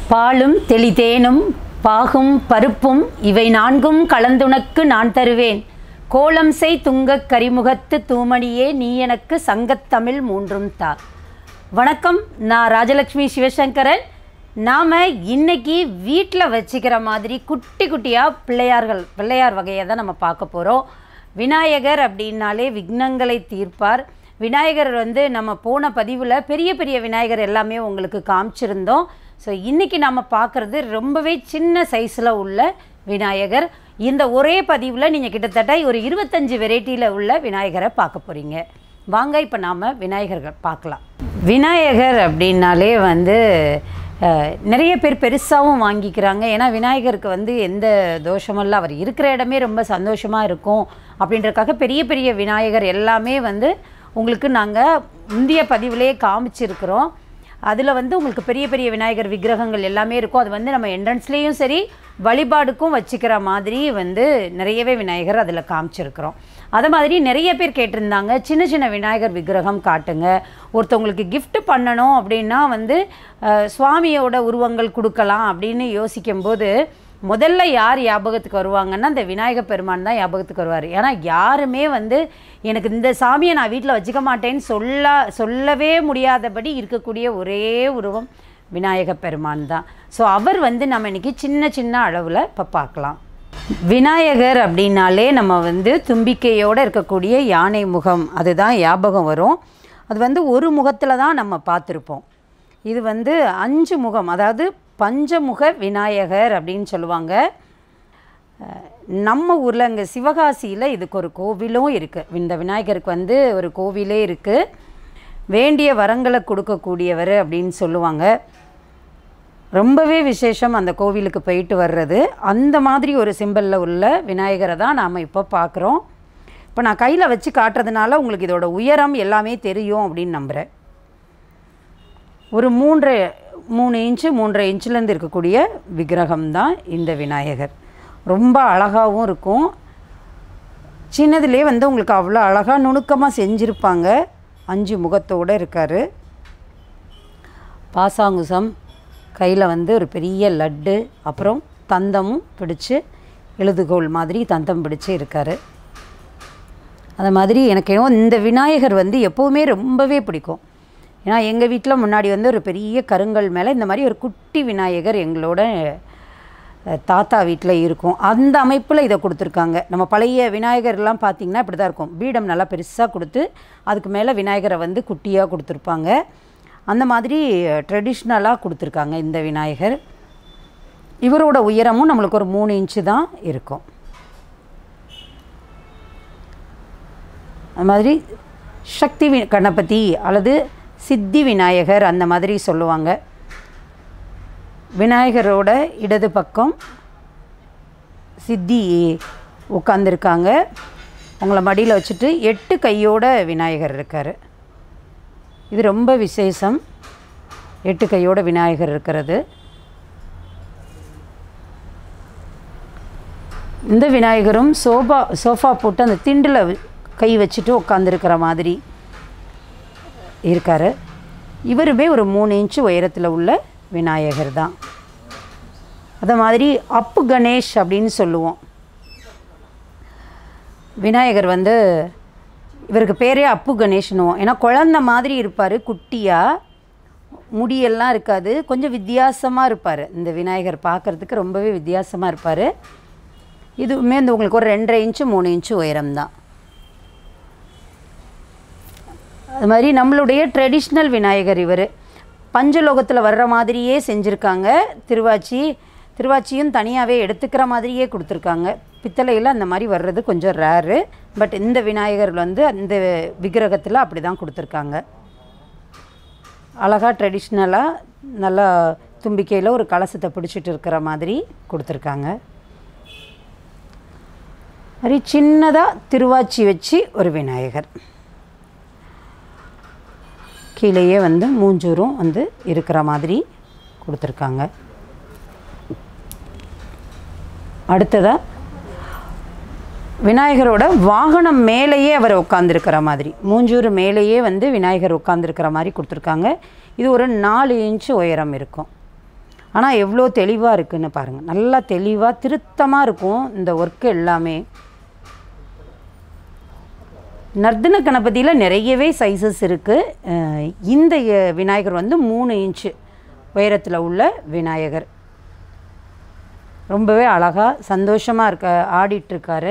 பாலும் தெளிதேனும் பாகும் பருப்பும் இவை நான்கும் கலந்துனக்கு நான் தருவேன் கோலம் செய் துங்கக் கரிமுகத்து தூமணியே நீ எனக்கு சங்கத்தமிழ் மூன்றும் தா வணக்கம் நான் ராஜலக்ஷ்மி சிவசங்கரன் நாம் இன்னைக்கு வீட்டில் வச்சுக்கிற மாதிரி குட்டி குட்டியாக பிள்ளையார்கள் பிள்ளையார் வகையை தான் நம்ம பார்க்க போகிறோம் விநாயகர் அப்படின்னாலே விக்னங்களை தீர்ப்பார் விநாயகர் வந்து நம்ம போன பதிவில் பெரிய பெரிய விநாயகர் எல்லாமே உங்களுக்கு காமிச்சிருந்தோம் ஸோ இன்றைக்கி நம்ம பார்க்குறது ரொம்பவே சின்ன சைஸில் உள்ள விநாயகர் இந்த ஒரே பதிவில் நீங்கள் கிட்டத்தட்ட ஒரு இருபத்தஞ்சு வெரைட்டியில் உள்ள விநாயகரை பார்க்க போகிறீங்க வாங்க இப்போ நாம் விநாயகர்கள் பார்க்கலாம் விநாயகர் அப்படின்னாலே வந்து அஹ், நிறைய பேர் பெருசாகவும் வாங்கிக்கிறாங்க ஏன்னா விநாயகருக்கு வந்து எந்த தோஷமும் இல்லை அவர் இருக்கிற இடமே ரொம்ப சந்தோஷமாக இருக்கும் அப்படின்றக்காக பெரிய பெரிய விநாயகர் எல்லாமே வந்து உங்களுக்கு நாங்கள் முந்தைய பதிவிலே காமிச்சிருக்கிறோம் அதில் வந்து உங்களுக்கு பெரிய பெரிய விநாயகர் விக்கிரகங்கள் எல்லாமே இருக்கும் அது வந்து நம்ம என்ட்ரன்ஸ்லேயும் சரி வழிபாடுக்கும் வச்சுக்கிற மாதிரி வந்து நிறையவே விநாயகர் அதில் காமிச்சிருக்கிறோம் அது மாதிரி நிறைய பேர் கேட்டிருந்தாங்க சின்ன சின்ன விநாயகர் விக்கிரகம் காட்டுங்க ஒருத்தவங்களுக்கு gift பண்ணணும் அப்படின்னா வந்து அஹ், சுவாமியோட உருவங்கள் கொடுக்கலாம் அப்படின்னு யோசிக்கும்போது முதல்ல யார் ஞாபகத்துக்கு வருவாங்கன்னா இந்த விநாயகர் பெருமான் தான் ஞாபகத்துக்கு வருவார் ஏன்னா யாருமே வந்து எனக்கு இந்த சாமியை நான் வீட்டில் வச்சுக்க மாட்டேன்னு சொல்ல சொல்லவே முடியாதபடி இருக்கக்கூடிய ஒரே உருவம் விநாயகர் பெருமான் தான் ஸோ அவர் வந்து நம்ம இன்னைக்கு சின்ன சின்ன அளவில் இப்போ பார்க்கலாம் விநாயகர் அப்படின்னாலே நம்ம வந்து தும்பிக்கையோடு இருக்கக்கூடிய யானை முகம் அதுதான் ஞாபகம் வரும் அது வந்து ஒரு முகத்தில் தான் நம்ம பார்த்துருப்போம் இது வந்து அஞ்சு முகம் அதாவது பஞ்சமுக விநாயகர் அப்படின்னு சொல்லுவாங்க அஹ், நம்ம ஊரில் இங்கே சிவகாசியில் இதுக்கு ஒரு கோவிலும் இருக்குது இந்த விநாயகருக்கு வந்து ஒரு கோவிலே இருக்குது வேண்டிய வரங்களை கொடுக்கக்கூடியவர் அப்படின்னு சொல்லுவாங்க ரொம்பவே விசேஷம் அந்த கோவிலுக்கு போயிட்டு வர்றது அந்த மாதிரி ஒரு சிம்பலில் உள்ள விநாயகரை தான் நாம் இப்போ பார்க்குறோம் இப்போ நான் கையில் வச்சு காட்டுறதுனால உங்களுக்கு இதோட உயரம் எல்லாமே தெரியும் அப்படின்னு நம்புகிறேன் ஒரு மூன்று மூணு இன்ச்சு மூன்றரை இன்ச்சிலேருந்து இருக்கக்கூடிய விக்கிரகம் தான் இந்த விநாயகர் ரொம்ப அழகாகவும் இருக்கும் சின்னதுலேயே வந்து உங்களுக்கு அவ்வளோ அழகாக நுணுக்கமாக செஞ்சுருப்பாங்க அஞ்சு முகத்தோடு இருக்கார் பாசாங்குசம் கையில் வந்து ஒரு பெரிய லட்டு அப்புறம் தந்தமும் பிடிச்சு எழுதுகோல் மாதிரி தந்தம் பிடிச்சு இருக்கார் அது மாதிரி எனக்கு என்னவோ இந்த விநாயகர் வந்து எப்போவுமே ரொம்பவே பிடிக்கும் ஏன்னா எங்கள் வீட்டில் முன்னாடி வந்து ஒரு பெரிய கருங்கல் மேலே இந்த மாதிரி ஒரு குட்டி விநாயகர் எங்களோட அஹ், தாத்தா வீட்டில் இருக்கும் அந்த அமைப்பில் இதை கொடுத்துருக்காங்க நம்ம பழைய விநாயகர்லாம் பார்த்திங்கன்னா இப்படி தான் இருக்கும் பீடம் நல்லா பெருசாக கொடுத்து அதுக்கு மேலே விநாயகரை வந்து குட்டியாக கொடுத்துருப்பாங்க அந்த மாதிரி ட்ரெடிஷ்னலாக கொடுத்துருக்காங்க இந்த விநாயகர் இவரோட உயரமும் நம்மளுக்கு ஒரு மூணு இன்ச்சு தான் இருக்கும் அது மாதிரி சக்தி வி கணபதி அல்லது சித்தி விநாயகர் அந்த மாதிரி சொல்லுவாங்க விநாயகரோட இடது பக்கம் சித்தி உட்காந்துருக்காங்க உங்களை மடியில் வச்சுட்டு எட்டு கையோட விநாயகர் இருக்கார் இது ரொம்ப விசேஷம் எட்டு கையோட விநாயகர் இருக்கிறது இந்த விநாயகரும் சோபா சோஃபா போட்டு அந்த திண்டில் கை வச்சுட்டு உட்காந்துருக்கிற மாதிரி இருக்கார் இவருமே ஒரு மூணு இன்ச்சு உயரத்தில் உள்ள விநாயகர் தான் அதை மாதிரி அப்பு கணேஷ் அப்படின்னு சொல்லுவோம் விநாயகர் வந்து இவருக்கு பேரே அப்பு கணேஷ்னுவோம் ஏன்னா குழந்த மாதிரி இருப்பார் குட்டியாக முடியெல்லாம் இருக்காது கொஞ்சம் வித்தியாசமாக இருப்பார் இந்த விநாயகர் பார்க்குறதுக்கு ரொம்பவே வித்தியாசமாக இருப்பார் இதுவுமே இந்த உங்களுக்கு ஒரு ரெண்டரை இன்ச்சு மூணு இன்ச்சு உயரம் தான் அது மாதிரி நம்மளுடைய ட்ரெடிஷ்னல் விநாயகர் இவர் பஞ்சலோகத்தில் வர்ற மாதிரியே செஞ்சுருக்காங்க திருவாச்சி திருவாச்சியும் தனியாகவே எடுத்துக்கிற மாதிரியே கொடுத்துருக்காங்க பித்தளையில் அந்த மாதிரி வர்றது கொஞ்சம் ரேரு பட் இந்த விநாயகர் வந்து அந்த விக்கிரகத்தில் அப்படி தான் கொடுத்துருக்காங்க அழகாக ட்ரெடிஷ்னலாக நல்லா தும்பிக்கையில் ஒரு கலசத்தை பிடிச்சிட்டு இருக்கிற மாதிரி கொடுத்துருக்காங்க மாதிரி சின்னதாக திருவாச்சி வச்சு ஒரு விநாயகர் கீழேயே வந்து மூஞ்சூரும் வந்து இருக்கிற மாதிரி கொடுத்துருக்காங்க அடுத்ததாக விநாயகரோட வாகனம் மேலேயே அவர் உட்காந்துருக்கிற மாதிரி மூஞ்சூர் மேலேயே வந்து விநாயகர் உட்காந்துருக்கிற மாதிரி கொடுத்துருக்காங்க இது ஒரு நாலு இன்ச்சு உயரம் இருக்கும் ஆனால் எவ்வளோ தெளிவாக இருக்குன்னு பாருங்கள் நல்லா தெளிவாக திருத்தமாக இருக்கும் இந்த ஒர்க்கு எல்லாமே நர்தன கணபதியில் நிறையவே சைஸஸ் இருக்குது இந்த அஹ், விநாயகர் வந்து மூணு இன்ச்சு உயரத்தில் உள்ள விநாயகர் ரொம்பவே அழகாக சந்தோஷமாக இருக்க ஆடிட்டுருக்காரு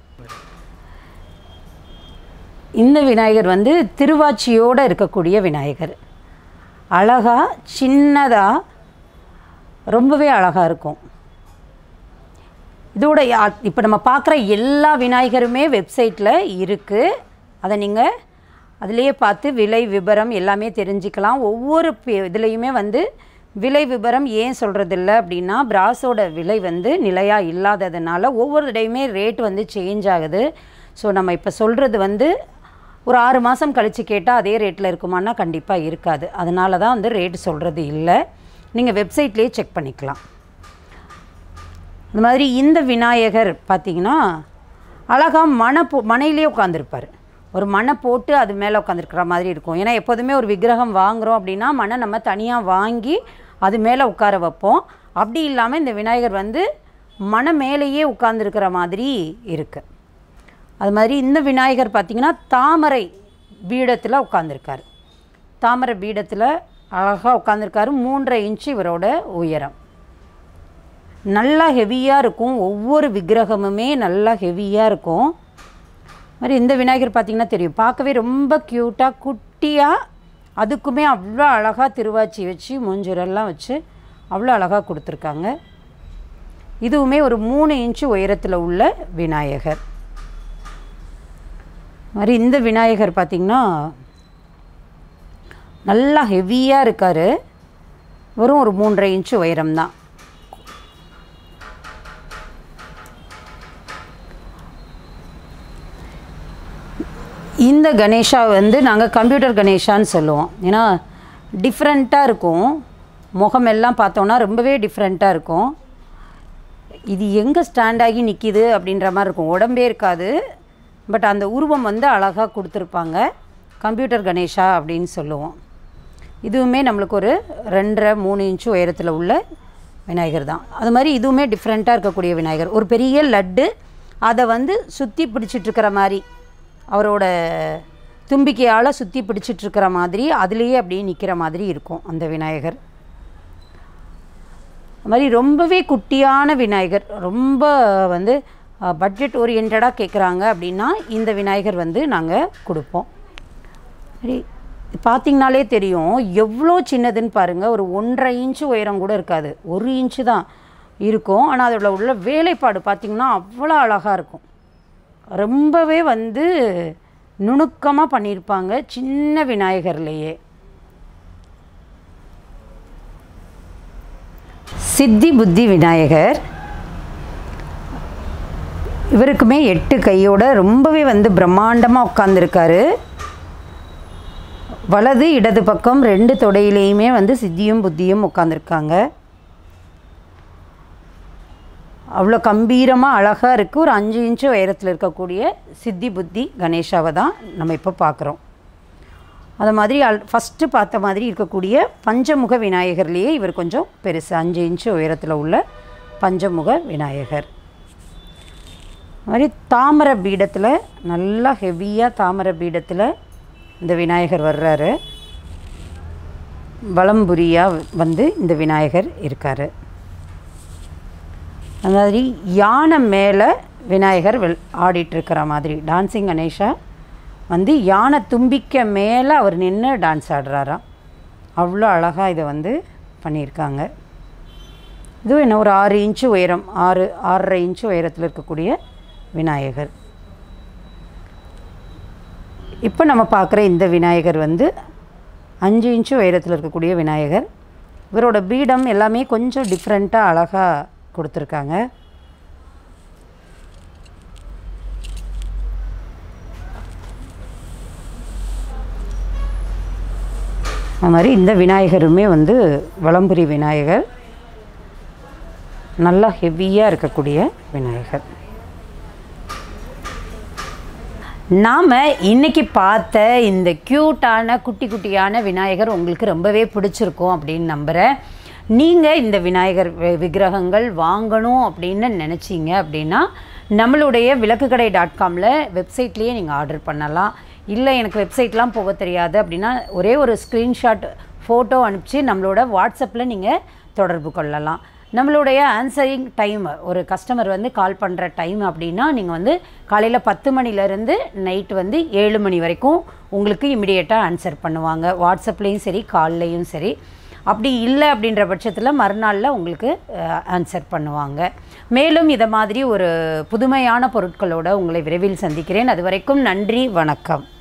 இந்த விநாயகர் வந்து திருவாச்சியோடு இருக்கக்கூடிய விநாயகர் அழகாக சின்னதாக ரொம்பவே அழகாக இருக்கும் இதோட இப்போ நம்ம பார்க்குற எல்லா விநாயகருமே வெப்சைட்டில் இருக்குது அதை நீங்கள் அதிலேயே பார்த்து விலை விபரம் எல்லாமே தெரிஞ்சுக்கலாம் ஒவ்வொரு பே- இதுலேயுமே வந்து விலை விபரம் ஏன் சொல்கிறதில்ல அப்படின்னா பிராஸோட விலை வந்து நிலையாக இல்லாததுனால ஒவ்வொரு இடையுமே ரேட் வந்து சேஞ்ச் ஆகுது ஸோ நம்ம இப்போ சொல்கிறது வந்து ஒரு ஆறு மாதம் கழித்து கேட்டால் அதே ரேட்டில் இருக்குமான்னா கண்டிப்பாக இருக்காது அதனால தான் வந்து ரேட் சொல்கிறது இல்லை நீங்கள் வெப்சைட்லேயே செக் பண்ணிக்கலாம் இந்த மாதிரி இந்த விநாயகர் பார்த்தீங்கன்னா அழகாக மனை போ மனையிலே உட்காந்துருப்பார் ஒரு மனை போட்டு அது மேலே உட்காந்துருக்கிற மாதிரி இருக்கும் ஏன்னா எப்போதுமே ஒரு விக்கிரகம் வாங்குகிறோம் அப்படின்னா மனை நம்ம தனியாக வாங்கி அது மேலே உட்கார வைப்போம் அப்படி இல்லாமல் இந்த விநாயகர் வந்து மனை மேலேயே உட்காந்துருக்கிற மாதிரி இருக்குது அது மாதிரி இந்த விநாயகர் பார்த்திங்கன்னா தாமரை பீடத்தில் உட்காந்துருக்காரு தாமரை பீடத்தில் அழகாக உட்காந்துருக்காரு மூன்றரை இன்ச்சு இவரோட உயரம் நல்லா ஹெவியாக இருக்கும் ஒவ்வொரு விக்கிரகமுமே நல்லா ஹெவியாக இருக்கும் மாதிரி இந்த விநாயகர் பார்த்திங்கன்னா தெரியும் பார்க்கவே ரொம்ப க்யூட்டாக குட்டியாக அதுக்குமே அவ்வளோ அழகாக திருவாச்சி வச்சு மூஞ்சுரெல்லாம் வச்சு அவ்வளோ அழகாக கொடுத்துருக்காங்க இதுவுமே ஒரு மூணு இன்ச்சு உயரத்தில் உள்ள விநாயகர் மாதிரி இந்த விநாயகர் பார்த்திங்கன்னா நல்லா ஹெவியாக இருக்கார் வெறும் ஒரு மூன்றரை இன்ச்சு உயரம்தான் இந்த கணேஷா வந்து நாங்கள் கம்ப்யூட்டர் கணேஷான்னு சொல்லுவோம் ஏன்னா டிஃப்ரெண்ட்டாக இருக்கும் முகமெல்லாம் பார்த்தோன்னா ரொம்பவே டிஃப்ரெண்ட்டாக இருக்கும் இது எங்கே ஸ்டாண்ட் ஆகி நிற்கிது அப்படின்ற மாதிரி இருக்கும் உடம்பே இருக்காது பட் அந்த உருவம் வந்து அழகாக கொடுத்துருப்பாங்க கம்ப்யூட்டர் கணேஷா அப்படின்னு சொல்லுவோம் இதுவுமே நம்மளுக்கு ஒரு ரெண்டரை மூணு இன்ச்சு உயரத்தில் உள்ள விநாயகர் தான் அது மாதிரி இதுவுமே டிஃப்ரெண்ட்டாக இருக்கக்கூடிய விநாயகர் ஒரு பெரிய லட்டு அதை வந்து சுற்றி பிடிச்சிட்ருக்கிற மாதிரி அவரோட தும்பிக்கையால் சுற்றி பிடிச்சிட்ருக்கிற மாதிரி அதுலேயே அப்படியே நிற்கிற மாதிரி இருக்கும் அந்த விநாயகர் அது மாதிரி ரொம்பவே குட்டியான விநாயகர் ரொம்ப வந்து பட்ஜெட் ஓரியன்டாக கேட்குறாங்க அப்படின்னா இந்த விநாயகர் வந்து நாங்கள் கொடுப்போம் சரி பார்த்தீங்கனாலே தெரியும் எவ்வளோ சின்னதுன்னு பாருங்கள் ஒரு ஒன்றரை இன்ச்சு உயரம் கூட இருக்காது ஒரு இன்ச்சு தான் இருக்கும் ஆனால் அதோட உள்ள வேலைப்பாடு பார்த்திங்கன்னா அவ்வளோ அழகாக இருக்கும் ரொம்பவே வந்து நுணுக்கமாக பண்ணியிருப்பாங்க சின்ன விநாயகர்லேயே சித்தி புத்தி விநாயகர் இவருக்குமே எட்டு கையோட ரொம்பவே வந்து பிரம்மாண்டமாக உட்காந்துருக்காரு வலது இடது பக்கம் ரெண்டு தொடையிலையுமே வந்து சித்தியும் புத்தியும் உட்காந்துருக்காங்க அவ்வளோ கம்பீரமாக அழகாக இருக்குது ஒரு அஞ்சு இன்ச்சு உயரத்தில் இருக்கக்கூடிய சித்தி புத்தி கணேஷாவை தான் நம்ம இப்போ பார்க்குறோம் அது மாதிரி அல் ஃபஸ்ட்டு பார்த்த மாதிரி இருக்கக்கூடிய பஞ்சமுக விநாயகர்லேயே இவர் கொஞ்சம் பெருசு அஞ்சு இன்ச்சு உயரத்தில் உள்ள பஞ்சமுக விநாயகர் அது மாதிரி தாமரை பீடத்தில் நல்லா ஹெவியாக தாமரை பீடத்தில் இந்த விநாயகர் வர்றாரு வலம்புரியாக வந்து இந்த விநாயகர் இருக்கார் அந்த மாதிரி யானை மேலே விநாயகர் வெள் ஆடிட்டுருக்கிற மாதிரி டான்சிங் கணேஷா வந்து யானை தும்பிக்க மேலே அவர் நின்று டான்ஸ் ஆடுறாராம் அவ்வளோ அழகாக இதை வந்து பண்ணியிருக்காங்க இதுவும் என்ன ஒரு ஆறு இன்ச்சு உயரம் ஆறு ஆறரை இன்ச்சு உயரத்தில் இருக்கக்கூடிய விநாயகர் இப்போ நம்ம பார்க்குற இந்த விநாயகர் வந்து அஞ்சு இன்ச்சு உயரத்தில் இருக்கக்கூடிய விநாயகர் இவரோட பீடம் எல்லாமே கொஞ்சம் டிஃப்ரெண்ட்டாக அழகாக கொடுத்துருக்காங்க அது மாதிரி இந்த விநாயகருமே வந்து வலம்புரி விநாயகர் நல்லா ஹெவியாக இருக்கக்கூடிய விநாயகர் நாம் இன்னைக்கு பார்த்த இந்த க்யூட்டான குட்டி குட்டியான விநாயகர் உங்களுக்கு ரொம்பவே பிடிச்சிருக்கும் அப்படின்னு நம்புகிறேன் நீங்கள் இந்த விநாயகர் வி- விக்கிரகங்கள் வாங்கணும் அப்படின்னு நினச்சிங்க அப்படின்னா நம்மளுடைய விளக்குக்கடை டாட் காமில் வெப்சைட்லேயே நீங்கள் ஆர்டர் பண்ணலாம் இல்லை எனக்கு வெப்சைட்லாம் போக தெரியாது அப்படின்னா ஒரே ஒரு ஸ்க்ரீன்ஷாட் ஃபோட்டோ அனுப்பிச்சு நம்மளோட வாட்ஸ்அப்பில் நீங்கள் தொடர்பு கொள்ளலாம் நம்மளுடைய ஆன்சரிங் டைம் ஒரு கஸ்டமர் வந்து கால் பண்ணுற டைம் அப்படின்னா நீங்கள் வந்து காலையில் பத்து மணிலேருந்து நைட் வந்து ஏழு மணி வரைக்கும் உங்களுக்கு இமிடியேட்டாக ஆன்சர் பண்ணுவாங்க வாட்ஸ்அப்லேயும் சரி கால்லையும் சரி அப்படி இல்லை அப்படின்ற பட்சத்தில் மறுநாளில் உங்களுக்கு ஆன்சர் பண்ணுவாங்க மேலும் இதை மாதிரி ஒரு புதுமையான பொருட்களோட உங்களை விரைவில் சந்திக்கிறேன் அது வரைக்கும் நன்றி வணக்கம்